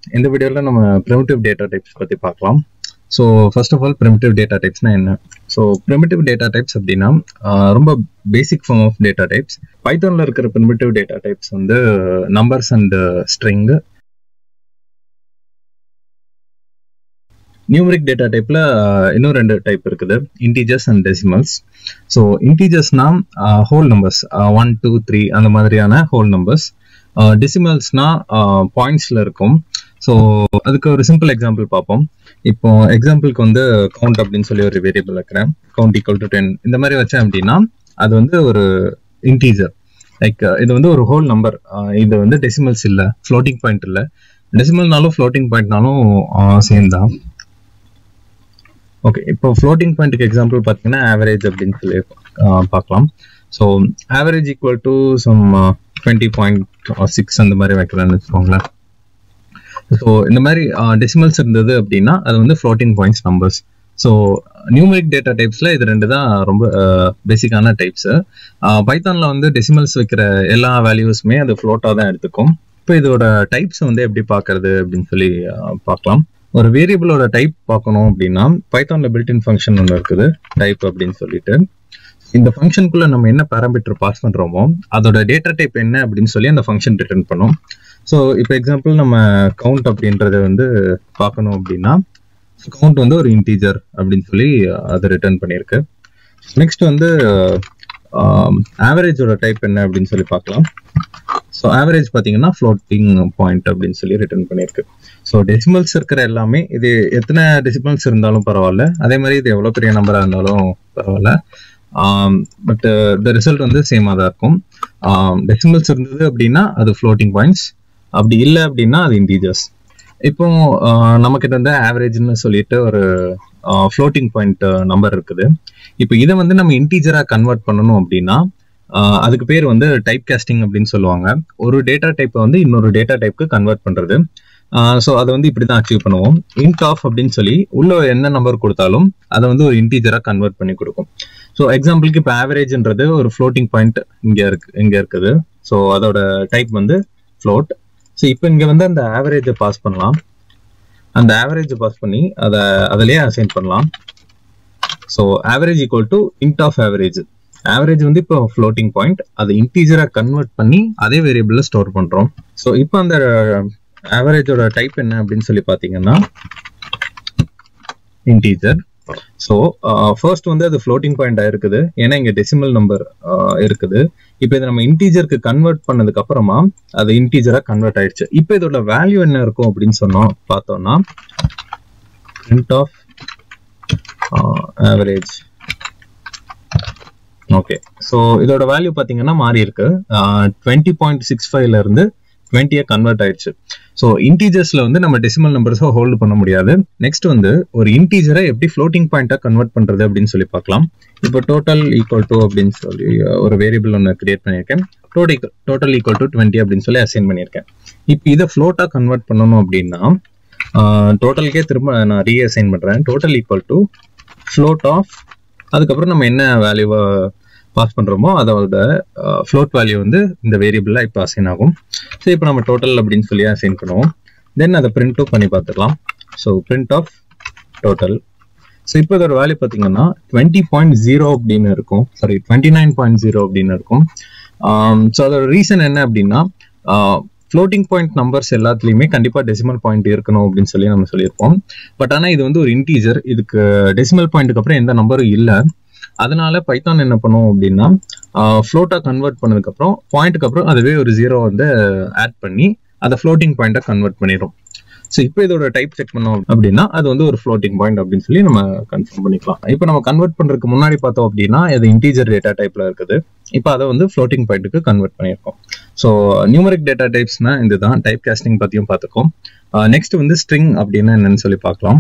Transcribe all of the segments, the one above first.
இந்த வீடியோவில் நம்ம ப்ரிமிட்டிவ் டேட்டா டைப்ஸ் பற்றி பார்க்கலாம் so first of all primitive data டைப்ஸ்னா என்ன ஸோ ப்ரிமிட்டிவ் டேட்டா டைப்ஸ் அப்படின்னா ஆஹ் ரொம்ப basic form of data types பைத்தானில் இருக்கிற ப்ரிமிட்டிவ் டேட்டா டைப்ஸ் வந்து numbers and string numeric data டைப்ல இன்னும் ரெண்டு டைப் இருக்குது இன்டீஜர்ஸ் அண்ட் டெசிமல்ஸ் ஸோ இன்டீஜர்ஸ்னா whole numbers one two three அந்த மாதிரியான ஹோல் நம்பர்ஸ் டெசிமல்ஸ்னா பாயிண்ட்ஸ்ல இருக்கும் ஸோ அதுக்கு ஒரு சிம்பிள் எக்ஸாம்பிள் பார்ப்போம் இப்போ எக்ஸாம்பிளுக்கு வந்து கவுண்ட் அப்படின்னு சொல்லி ஒரு வேரியபிள் வைக்கிறேன் கவுண்ட் ஈக்குவல் டு டென் இந்த மாதிரி வச்சேன் அப்படின்னா அது வந்து ஒரு இன்டீஜர் லைக் இது வந்து ஒரு ஹோல் நம்பர் இது வந்து டெசிமல்ஸ் இல்லை ஃப்ளோட்டிங் பாயிண்ட் இல்லை டெசிமல்னாலும் ஃப்ளோட்டிங் பாயிண்ட்னாலும் சேம் தான் ஓகே இப்போ ஃப்ளோட்டிங் பாயிண்ட்டுக்கு எக்ஸாம்பிள் பார்த்தீங்கன்னா ஆவரேஜ் அப்படின்னு சொல்லி பார்க்கலாம் so average equal to sum twenty point six அந்த மாதிரி வைக்கிறேன்னு வச்சுக்கோங்களேன் ஸோ இந்த மாதிரி டெசிமல்ஸ் இருந்தது அப்படின்னா அது வந்து floating points numbers so numeric data டைப்ஸில் இது ரெண்டு தான் ரொம்ப பேசிக்கான டைப்ஸு பைத்தானில் வந்து டெசிமல்ஸ் வைக்கிற எல்லா வேல்யூஸுமே அது ஃப்ளோட்டாக தான் எடுத்துக்கும் இப்போ இதோட டைப்ஸ் வந்து எப்படி பார்க்கறது அப்படின்னு சொல்லி பார்க்கலாம் ஒரு வேரியபிளோட டைப் பார்க்கணும் அப்படின்னா பைத்தானில் பில்டின் ஃபங்க்ஷன் ஒன்று இருக்குது டைப் அப்படின்னு சொல்லிட்டு இந்த ஃபங்க்ஷனுக்குள்ள நம்ம என்ன பேராமீட்டர் பாஸ் பண்றோமோ அதோட டேட்டா டைப் என்ன அப்படின்னு சொல்லி அந்த ஃபங்க்ஷன் ரிட்டர்ன் பண்ணும் ஸோ இப்போ எக்ஸாம்பிள் நம்ம கவுண்ட் அப்படின்றத வந்து பார்க்கணும் அப்படின்னா கவுண்ட் வந்து ஒரு இன்டீஜர் அப்படின்னு சொல்லி அதை ரிட்டர்ன் பண்ணியிருக்கு நெக்ஸ்ட் வந்து ஆவரேஜோட டைப் என்ன அப்படின்னு சொல்லி பார்க்கலாம் ஸோ ஆவரேஜ் பார்த்தீங்கன்னா ஃப்ளோட்டிங் பாயிண்ட் அப்படின்னு சொல்லி ரிட்டர்ன் பண்ணியிருக்கு ஸோ டெசிமல்ஸ் இருக்கிற எல்லாமே இது எத்தனை டெசிமல்ஸ் இருந்தாலும் பரவாயில்ல அதே மாதிரி இது எவ்வளோ பெரிய நம்பராக இருந்தாலும் பரவாயில்ல பட் த ரிசல்ட் வந்து சேமாக தான் இருக்கும் டெசிமல்ஸ் இருந்தது அப்படின்னா அது ஃப்ளோட்டிங் பாயிண்ட்ஸ் அப்படி இல்லை அப்படின்னா அது இன்டீஜர்ஸ் இப்போ நமக்கிட்ட வந்து ஆவரேஜ்னு சொல்லிட்டு ஒரு ஃப்ளோட்டிங் பாயிண்ட் நம்பர் இருக்குது இப்போ இதை வந்து நம்ம இன்டீஜராக கன்வெர்ட் பண்ணணும் அப்படின்னா அதுக்கு பேர் வந்து டைப் கேஸ்டிங் அப்படின்னு சொல்லுவாங்க ஒரு டேட்டா டைப்பை வந்து இன்னொரு டேட்டா டைப்க்கு கன்வெர்ட் பண்ணுறது ஸோ அதை வந்து இப்படி தான் அச்சீவ் பண்ணுவோம் இன்ட் ஆஃப் அப்படின்னு சொல்லி உள்ள என்ன நம்பர் கொடுத்தாலும் அதை வந்து ஒரு இன்டீஜராக கன்வெர்ட் பண்ணி கொடுக்கும் ஸோ எக்ஸாம்பிளுக்கு இப்போ ஆவரேஜ்ன்றது ஒரு ஃப்ளோட்டிங் பாயிண்ட் இங்கே இருக்கு இங்கே இருக்குது ஸோ அதோட டைப் வந்து ஃப்ளோட் ஸோ இப்போ இங்கே வந்து அந்த ஆவரேஜை பாஸ் பண்ணலாம் அந்த ஆவரேஜை பாஸ் பண்ணி அதை அதிலேயே அசைன் பண்ணலாம் so average equal to int of average average வந்து இப்போ ஃப்ளோட்டிங் பாயிண்ட் அதை இன்டீஜராக கன்வெர்ட் பண்ணி அதே வேரியபிளில் ஸ்டோர் பண்ணுறோம் ஸோ இப்போ அந்த ஆவரேஜோட டைப் என்ன அப்படின்னு சொல்லி பார்த்தீங்கன்னா இன்டீஜர் ஸோ ஃபர்ஸ்ட் வந்து அது ஃப்ளோட்டிங் பாயிண்ட் ஆயிருக்குது ஏன்னா இங்கே டெசிமல் நம்பர் இருக்குது இப்போ இதை நம்ம இன்டீஜருக்கு கன்வெர்ட் பண்ணதுக்கு அப்புறமா அது இன்டீஜரா கன்வெர்ட் ஆயிடுச்சு இப்போ இதோட வேல்யூ என்ன இருக்கும் அப்படின்னு சொன்னோம் பார்த்தோம்னா print of average okay so இதோட வேல்யூ பார்த்தீங்கன்னா மாறி இருக்கு டுவெண்ட்டி பாயிண்ட் சிக்ஸ் ஃபைவ்ல இருந்து டுவெண்ட்டியா கன்வெர்ட் ஆயிடுச்சு ஸோ இன்டீஜர்ஸ்ல வந்து நம்ம டெசிமல் நம்பர்ஸை ஹோல்டு பண்ண முடியாது நெக்ஸ்ட் வந்து ஒரு இன்டீஜரை எப்படி ஃப்ளோட்டிங் பாயிண்டா கன்வெர்ட் பண்றது அப்படின்னு சொல்லி பார்க்கலாம் இப்போ டோட்டல் ஈக்குவல் டு அப்படின்னு சொல்லி ஒரு வேரியபிள் ஒன்று கிரியேட் பண்ணியிருக்கேன் total total equal to twenty அப்படின்னு சொல்லி அசைன் பண்ணியிருக்கேன் இப்போ இதை ஃப்ளோட்டா கன்வெர்ட் பண்ணணும் அப்படின்னா டோட்டலுக்கே திரும்ப நான் ரீஅசைன் பண்றேன் total equal to float of அதுக்கப்புறம் நம்ம என்ன வேல்யூவை பாஸ் பண்ணுறோமோ அதோட ஃப்ளோட் வேல்யூ வந்து இந்த வேரியபிளில் இப்போ அசைன் ஆகும் ஸோ இப்போ நம்ம டோட்டல் அப்படின்னு சொல்லி அசைன் பண்ணுவோம் தென் அதை பிரிண்ட்டும் பண்ணி பார்த்துக்கலாம் so print of total so இப்போ இதோட வேல்யூ பார்த்தீங்கன்னா டுவெண்ட்டி பாயிண்ட் ஜீரோ அப்படின்னு இருக்கும் sorry twenty nine point zero அப்படின்னு இருக்கும் ஸோ அதோட ரீசன் என்ன அப்படின்னா ஃப்ளோட்டிங் பாயிண்ட் நம்பர்ஸ் எல்லாத்துலேயுமே கண்டிப்பாக டெசிமல் பாயிண்ட் இருக்கணும் அப்படின்னு சொல்லி நம்ம சொல்லியிருப்போம் பட் ஆனால் இது வந்து ஒரு இன்டீஜர் இதுக்கு டெசிமல் பாயிண்ட்டுக்கு அப்புறம் எந்த நம்பரும் இல்லை அதனால பைத்தான் என்ன பண்ணும் அப்படின்னா ஃப்ளோட்டா கன்வெர்ட் பண்ணதுக்கப்புறம் பாயிண்ட்டுக்கு அப்புறம் அதுவே ஒரு ஜீரோ வந்து ஆட் பண்ணி அதை ஃப்ளோட்டிங் பாயிண்டா கன்வெர்ட் பண்ணிடும் ஸோ இப்போ இதோட டைப் செக் பண்ணோம் அப்படின்னா அது வந்து ஒரு ஃப்ளோட்டிங் பாயிண்ட் அப்படின்னு சொல்லி நம்ம கன்ஃபார்ம் பண்ணிக்கலாம் இப்போ நம்ம கன்வெர்ட் பண்றதுக்கு முன்னாடி பார்த்தோம் அப்படின்னா இது இன்டீஜர் டேட்டா டைப்ல இருக்குது இப்போ அதை வந்து ஃப்ளோட்டிங் பாயிண்ட்டுக்கு கன்வெர்ட் பண்ணியிருக்கோம் ஸோ நியூமரிக் டேட்டா டைப்ஸ்னா இதுதான் டைப் கேஸ்டிங் பத்தியும் பார்த்துக்கோம் நெக்ஸ்ட் வந்து ஸ்ட்ரிங் அப்படின்னா என்னன்னு சொல்லி பார்க்கலாம்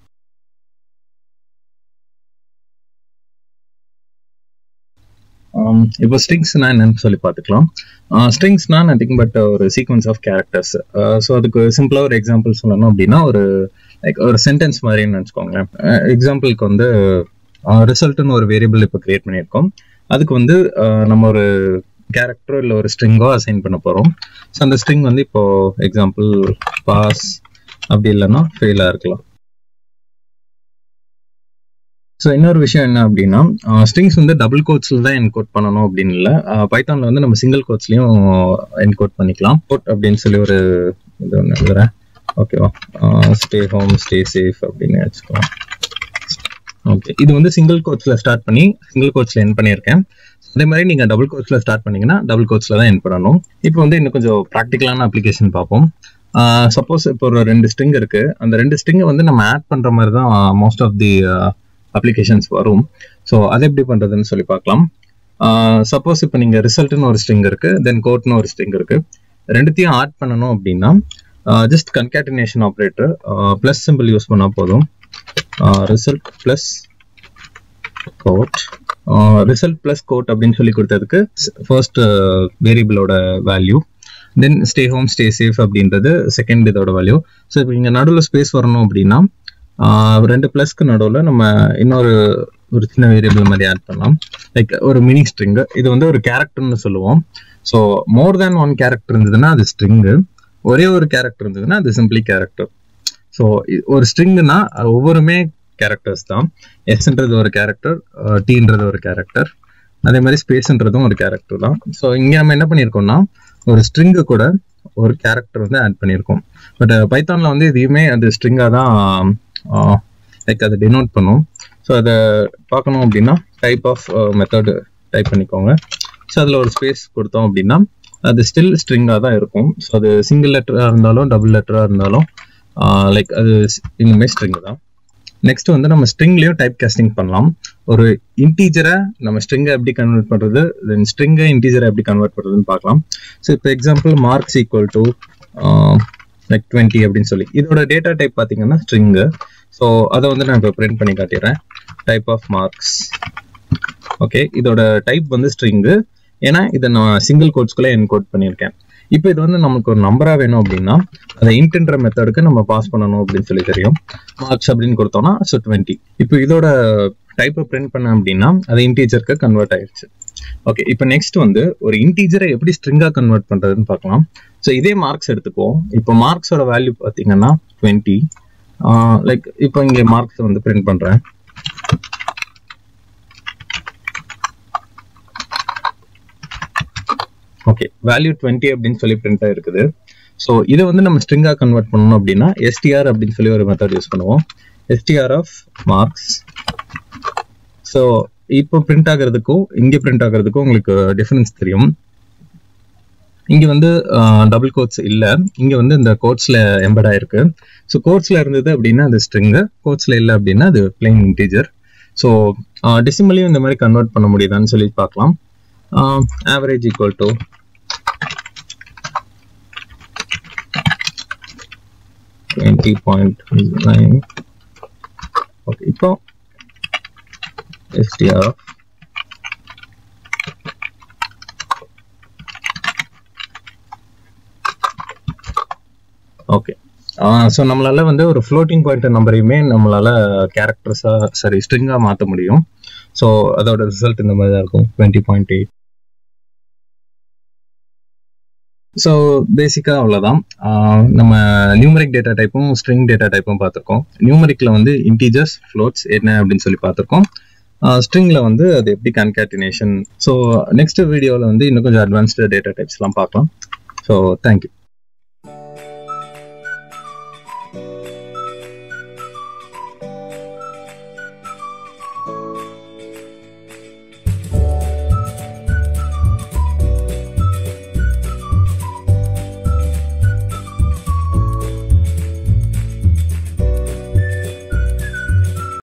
இப்போ ஸ்ட்ரிங்ஸ்னா என்னன்னு சொல்லி பார்த்துக்கலாம் ஸ்ட்ரிங்ஸ்னா நத்திங் பட் ஒரு சீக்வன்ஸ் ஆஃப் கேரக்டர்ஸ் ஸோ அதுக்கு சிம்பிளாக ஒரு எக்ஸாம்பிள் சொல்லணும் அப்படின்னா ஒரு லைக் ஒரு சென்டென்ஸ் மாதிரின்னு வச்சுக்கோங்களேன் எக்ஸாம்பிளுக்கு வந்து ரிசல்ட்னு ஒரு வேரியபிள் இப்போ கிரியேட் பண்ணியிருக்கோம் அதுக்கு வந்து நம்ம ஒரு கேரக்டரோ இல்லை ஒரு ஸ்ட்ரிங்கோ அசைன் பண்ண போகிறோம் ஸோ அந்த ஸ்ட்ரிங் வந்து இப்போ எக்ஸாம்பிள் பாஸ் அப்படி இல்லைன்னா ஃபெயிலாக இருக்கலாம் ஸோ இன்னொரு விஷயம் என்ன அப்படின்னா ஸ்ட்ரிங்ஸ் வந்து டபுள் கோட்ஸில் தான் என்கோட் பண்ணணும் அப்படின்னு இல்லை பைத்தானில் வந்து நம்ம சிங்கிள் கோட்ஸ்லையும் என்கோட் பண்ணிக்கலாம் கோட் அப்படின்னு சொல்லி ஒரு இது ஒன்று எழுதுறேன் ஓகேவா ஸ்டே ஹோம் ஸ்டே சேஃப் அப்படின்னு வச்சுக்கலாம் ஓகே இது வந்து சிங்கிள் கோட்ஸில் ஸ்டார்ட் பண்ணி சிங்கிள் கோட்ஸில் என் பண்ணியிருக்கேன் அதே மாதிரி நீங்கள் டபுள் கோட்ஸில் ஸ்டார்ட் பண்ணீங்கன்னா டபுள் கோட்ஸில் தான் என் பண்ணணும் இப்போ வந்து இன்னும் கொஞ்சம் ப்ராக்டிக்கலான அப்ளிகேஷன் பார்ப்போம் சப்போஸ் இப்போ ஒரு ரெண்டு ஸ்ட்ரிங் இருக்கு அந்த ரெண்டு ஸ்ட்ரிங்கை வந்து நம்ம ஆட் பண்ணுற மாதிரி தான் மோஸ்ட் ஆஃப் தி அப்ளிகேஷன்ஸ் வரும் ஸோ அதை எப்படி பண்ணுறதுன்னு சொல்லி பார்க்கலாம் சப்போஸ் இப்போ நீங்கள் ரிசல்ட்னு ஒரு ஸ்ட்ரிங் இருக்கு தென் கோட்னு ஒரு ஸ்ட்ரிங் இருக்கு ரெண்டுத்தையும் ஆட் பண்ணணும் அப்படின்னா just concatenation operator plus simple use பண்ணால் போதும் result plus code result plus code அப்படின்னு சொல்லி கொடுத்ததுக்கு ஃபர்ஸ்ட் வேரியபிளோட value then stay home stay safe அப்படின்றது செகண்ட் இதோட வேல்யூ ஸோ இப்போ இங்கே நடுவில் ஸ்பேஸ் வரணும் அப்படின்னா ரெண்டு ப்ளஸ்க்கு நடுவில் நம்ம இன்னொரு ஒரு சின்ன வேரியபிள் மாதிரி ஆட் பண்ணலாம் லைக் ஒரு மினி ஸ்ட்ரிங்கு இது வந்து ஒரு கேரக்டர்னு சொல்லுவோம் so more than one character இருந்ததுன்னா அது ஸ்ட்ரிங்கு ஒரே ஒரு கேரக்டர் இருந்ததுன்னா அது சிம்பிளி கேரக்டர் ஸோ ஒரு ஸ்ட்ரிங்குனா ஒவ்வொருமே கேரக்டர்ஸ் தான் எஸ்ன்றது ஒரு கேரக்டர் டீன்றது ஒரு கேரக்டர் அதே மாதிரி ஸ்பேஸ்ன்றதும் ஒரு கேரக்டர் தான் ஸோ இங்கே நம்ம என்ன பண்ணியிருக்கோம்னா ஒரு ஸ்ட்ரிங்கு கூட ஒரு கேரக்டர் வந்து ஆட் பண்ணியிருக்கோம் பட் பைத்தானில் வந்து இதையுமே அது ஸ்ட்ரிங்காக தான் லைக் அதை டினோட் பண்ணும் ஸோ அதை பார்க்கணும் அப்படின்னா டைப் ஆஃப் மெத்தட் டைப் பண்ணிக்கோங்க ஸோ அதில் ஒரு ஸ்பேஸ் கொடுத்தோம் அப்படின்னா அது ஸ்டில் ஸ்ட்ரிங்காக தான் இருக்கும் ஸோ அது சிங்கிள் லெட்டராக இருந்தாலும் டபுள் லெட்டராக இருந்தாலும் லைக் அது இன்னுமே ஸ்ட்ரிங் தான் நெக்ஸ்ட் வந்து நம்ம ஸ்ட்ரிங்லயும் டைப் காஸ்டிங் பண்ணலாம் ஒரு இன்டீஜரை நம்ம ஸ்ட்ரிங்கை எப்படி கன்வெர்ட் பண்றது தென் ஸ்ட்ரிங்கை இன்டீஜரை எப்படி கன்வெர்ட் பண்றதுன்னு பார்க்கலாம் ஸோ இப்போ example marks equal to like twenty அப்படின்னு சொல்லி இதோட டேட்டா டைப் பார்த்தீங்கன்னா ஸ்ட்ரிங்கு ஸோ அதை வந்து நான் இப்போ பிரிண்ட் பண்ணி காட்டிடுறேன் டைப் ஆஃப் மார்க்ஸ் ஓகே இதோட டைப் வந்து ஸ்ட்ரிங்கு ஏன்னா இதை நான் சிங்கிள் கோட்ஸ்குள்ளே என்கோட் பண்ணியிருக்கேன் இப்போ இது வந்து நமக்கு ஒரு நம்பரா வேணும் அப்படின்னா அதை இன்டென்ற மெத்தடுக்கு நம்ம பாஸ் பண்ணணும் அப்படின்னு சொல்லி தெரியும் மார்க்ஸ் அப்படின்னு கொடுத்தோம்னா ஸோ டுவெண்ட்டி இப்போ இதோட டைப்பை பிரிண்ட் பண்ண அப்படின்னா அது இன்டீஜருக்கு கன்வெர்ட் ஆயிடுச்சு ஓகே இப்போ நெக்ஸ்ட் வந்து ஒரு இன்டீஜரை எப்படி ஸ்ட்ரிங்கா கன்வெர்ட் பண்றதுன்னு பார்க்கலாம் ஸோ இதே மார்க்ஸ் எடுத்துக்குவோம் இப்போ மார்க்ஸோட வேல்யூ பார்த்தீங்கன்னா டுவெண்ட்டி லைக் இப்போ இங்கே மார்க்ஸ் வந்து பிரிண்ட் பண்றேன் ஓகே வேல்யூ டுவெண்ட்டி அப்படின்னு சொல்லி பிரிண்ட் ஆயிருக்குது ஸோ இதை வந்து நம்ம ஸ்ட்ரிங்கா கன்வெர்ட் பண்ணணும் அப்படின்னா எஸ்டிஆர் அப்படின்னு சொல்லி ஒரு மெத்தட் யூஸ் பண்ணுவோம் எஸ்டிஆர் ஆஃப் மார்க்ஸ் ஸோ இப்போ பிரிண்ட் ஆகிறதுக்கும் இங்கே பிரிண்ட் ஆகிறதுக்கும் உங்களுக்கு டிஃபரன்ஸ் தெரியும் இங்க வந்து டபுள் கோட்ஸ் இல்ல இங்க வந்து இந்த கோட்ஸ்ல எம்பட் ஆயிருக்கு ஸோ கோட்ஸ்ல இருந்தது அப்படின்னா அது ஸ்ட்ரிங்கு கோட்ஸ்ல இல்லை அப்படின்னா அது பிளைன் இன்டீஜர் ஸோ டெசிமலையும் இந்த மாதிரி கன்வெர்ட் பண்ண முடியுதான்னு சொல்லி பார்க்கலாம் average equal to twenty point nine okay இப்போ எஸ்டிஆர் ஓகே ஸோ நம்மளால வந்து ஒரு ஃப்ளோட்டிங் பாயிண்ட் நம்பரையுமே நம்மளால கேரக்டர்ஸா சரி ஸ்ட்ரிங்கா மாற்ற முடியும் ஸோ அதோட ரிசல்ட் இந்த மாதிரி தான் இருக்கும் டுவெண்ட்டி பாயிண்ட் எயிட் ஸோ பேசிக்காக அவ்வளோதான் நம்ம நியூமரிக் டேட்டா டைப்பும் ஸ்ட்ரிங் டேட்டா டைப்பும் பார்த்துருக்கோம் நியூமரிக்கில் வந்து இன்டீஜர்ஸ் ஃப்ளோட்ஸ் என்ன அப்படின்னு சொல்லி பார்த்துருக்கோம் ஸ்ட்ரிங்கில் வந்து அது எப்படி கன்கேட்டினேஷன் ஸோ நெக்ஸ்ட் வீடியோவில் வந்து இன்னும் கொஞ்சம் அட்வான்ஸ்டு டேட்டா டைப்ஸ்லாம் பார்க்கலாம் ஸோ தேங்க்யூ